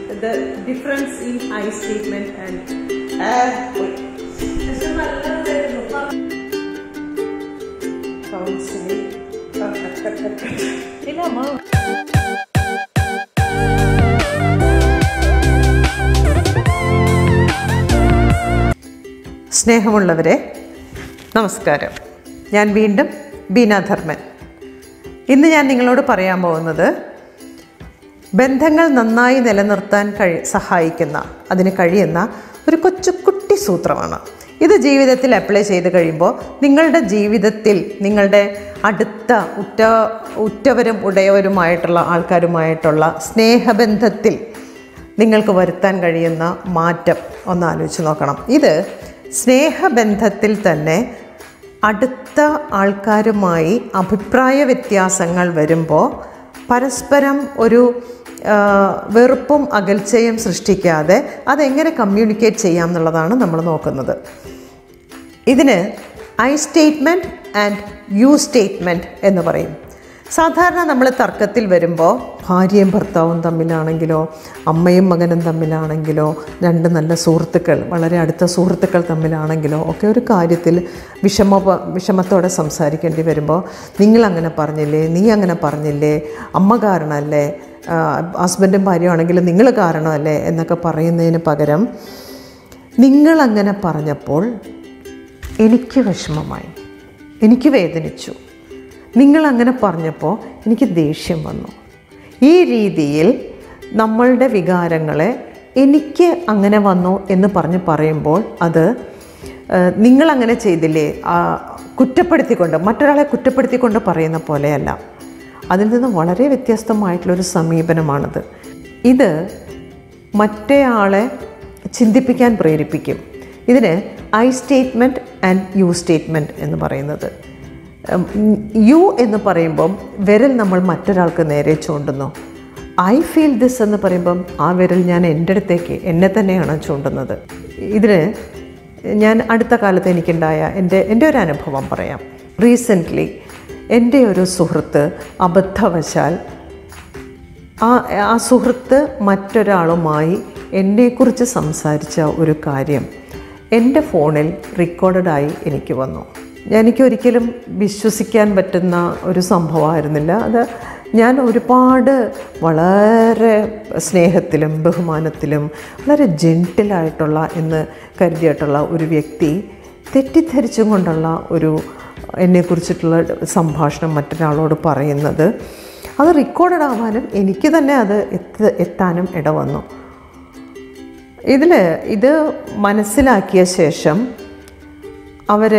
the difference in I statement and counseling. ഇല്ല അമ്മ സ്നേഹമുള്ളവരെ നമസ്കാരം ഞാൻ വീണ്ടും ബീന ധർമ്മൻ ഇന്ന് ഞാൻ നിങ്ങളോട് പറയാൻ പോകുന്നത് ബന്ധങ്ങൾ നന്നായി നിലനിർത്താൻ കഴി സഹായിക്കുന്ന അതിന് കഴിയുന്ന ഒരു കൊച്ചു കുട്ടി സൂത്രമാണ് ഇത് ജീവിതത്തിൽ അപ്ലൈ ചെയ്ത് കഴിയുമ്പോൾ നിങ്ങളുടെ ജീവിതത്തിൽ നിങ്ങളുടെ അടുത്ത ഉറ്റ ഉറ്റവരും ഉടയവരുമായിട്ടുള്ള ആൾക്കാരുമായിട്ടുള്ള സ്നേഹബന്ധത്തിൽ നിങ്ങൾക്ക് വരുത്താൻ കഴിയുന്ന മാറ്റം ഒന്ന് ആലോചിച്ച് നോക്കണം ഇത് സ്നേഹബന്ധത്തിൽ തന്നെ അടുത്ത ആൾക്കാരുമായി അഭിപ്രായ വ്യത്യാസങ്ങൾ വരുമ്പോൾ പരസ്പരം ഒരു ആ, വെറുപ്പും അകൽച്ചയും സൃഷ്ടിക്കാതെ അതെങ്ങനെ കമ്മ്യൂണിക്കേറ്റ് ചെയ്യാം എന്നുള്ളതാണ് നമ്മൾ നോക്കുന്നത് ഇതിന് I statement and you statement എന്ന് പറയും സാധാരണ നമ്മൾ തർക്കത്തിൽ വരുമ്പോൾ ഭാര്യയും ഭർത്താവും തമ്മിലാണെങ്കിലോ അമ്മയും മകനും തമ്മിലാണെങ്കിലോ രണ്ട് നല്ല സുഹൃത്തുക്കൾ വളരെ അടുത്ത സുഹൃത്തുക്കൾ തമ്മിലാണെങ്കിലോ ഒക്കെ ഒരു കാര്യത്തിൽ വിഷമ വിഷമത്തോടെ സംസാരിക്കേണ്ടി വരുമ്പോൾ നിങ്ങൾ അങ്ങനെ പറഞ്ഞില്ലേ നീ അങ്ങനെ പറഞ്ഞില്ലേ അമ്മ കാരണമല്ലേ ആ, ഹസ്ബൻഡും ഭാര്യയും ആണെങ്കിൽ നിങ്ങൾ കാരണമല്ലേ എന്നൊക്കെ പറയുന്നതിന് പകരം നിങ്ങളങ്ങനെ പറഞ്ഞപ്പോൾ എനിക്ക് വിഷമമായി എനിക്ക് വേദനിച്ചു നിങ്ങൾ അങ്ങനെ പറഞ്ഞപ്പോൾ എനിക്ക് ദേഷ്യം വന്നു ഈ രീതിയിൽ നമ്മളുടെ വികാരങ്ങളെ എനിക്ക് അങ്ങനെ വന്നു എന്ന് പറഞ്ഞ് പറയുമ്പോൾ അത് ഏഹ്, നിങ്ങളങ്ങനെ ചെയ്തില്ലേ ആ, കുറ്റപ്പെടുത്തിക്കൊണ്ട് മറ്റൊരാളെ കുറ്റപ്പെടുത്തിക്കൊണ്ട് പറയുന്ന പോലെയല്ല അതിൽ നിന്ന് വളരെ വ്യത്യസ്തമായിട്ടുള്ളൊരു സമീപനമാണിത് ഇത് മറ്റേയാളെ ചിന്തിപ്പിക്കാൻ പ്രേരിപ്പിക്കും ഇതിന് I statement and you statement എന്ന് പറയുന്നത് യു എന്ന് പറയുമ്പം വിരൽ നമ്മൾ മറ്റൊരാൾക്ക് നേരെ ചൂണ്ടുന്നു ഐ ഫീൽ ദിസ് എന്ന് പറയുമ്പം ആ വിരൽ ഞാൻ എൻ്റെ അടുത്തേക്ക് എന്നെ തന്നെയാണ് ചൂണ്ടുന്നത് ഇതിന് ഞാൻ അടുത്ത കാലത്ത് എനിക്കുണ്ടായ എൻ്റെ എൻ്റെ ഒരു അനുഭവം പറയാം റീസെൻ്റ്ലി എൻ്റെ ഒരു സുഹൃത്ത് അബദ്ധവശാൽ ആ ആ സുഹൃത്ത് മറ്റൊരാളുമായി എന്നെക്കുറിച്ച് സംസാരിച്ച ഒരു കാര്യം എൻ്റെ ഫോണിൽ റെക്കോർഡഡായി എനിക്ക് വന്നു എനിക്കൊരിക്കലും വിശ്വസിക്കാൻ പറ്റുന്ന ഒരു സംഭവമായിരുന്നില്ല അത് ഞാൻ ഒരുപാട് വളരെ സ്നേഹത്തിലും ബഹുമാനത്തിലും വളരെ ജെൻറ്റിലായിട്ടുള്ള എന്ന് കരുതിയിട്ടുള്ള ഒരു വ്യക്തി തെറ്റിദ്ധരിച്ചും കൊണ്ടുള്ള ഒരു എന്നെക്കുറിച്ചിട്ടുള്ള സംഭാഷണം മറ്റൊരാളോട് പറയുന്നത് അത് റെക്കോർഡഡ് ആവാനും എനിക്ക് തന്നെ അത് എത്ത എത്താനും ഇടവന്നു ഇതിൽ ഇത് മനസ്സിലാക്കിയ ശേഷം അവർ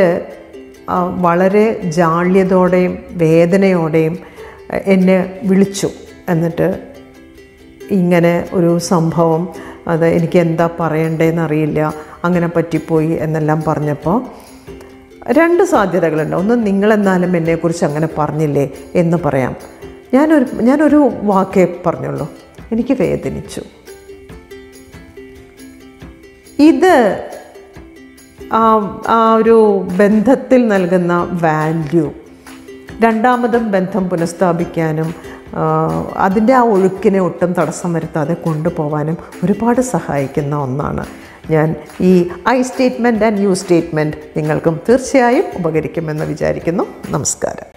വളരെ ജാള്യതോടെയും വേദനയോടെയും അഹ് എന്നെ വിളിച്ചു എന്നിട്ട് ഇങ്ങനെ ഒരു സംഭവം അത് എനിക്ക് എന്താ പറയണ്ടേന്ന് അറിയില്ല അങ്ങനെ പറ്റിപ്പോയി എന്നെല്ലാം പറഞ്ഞപ്പോൾ രണ്ട് സാധ്യതകളുണ്ട് ഒന്ന് നിങ്ങളെന്നാലും എന്നെക്കുറിച്ച് അങ്ങനെ പറഞ്ഞില്ലേ എന്ന് പറയാം ഞാനൊരു ഞാനൊരു വാക്കേ പറഞ്ഞുള്ളൂ എനിക്ക് വേദനിച്ചു ഇത് ആ ആ ഒരു ബന്ധത്തിൽ നൽകുന്ന വാല്യൂ രണ്ടാമതും ബന്ധം പുനഃസ്ഥാപിക്കാനും ആ, അതിൻ്റെ ആ ഒഴുക്കിനെ ഒട്ടും തടസ്സം വരുത്താതെ കൊണ്ടുപോകാനും ഒരുപാട് സഹായിക്കുന്ന ഒന്നാണ് ഞാൻ ഈ I statement and you statement നിങ്ങൾക്കും തീർച്ചയായും ഉപകരിക്കുമെന്ന് വിചാരിക്കുന്നു നമസ്കാരം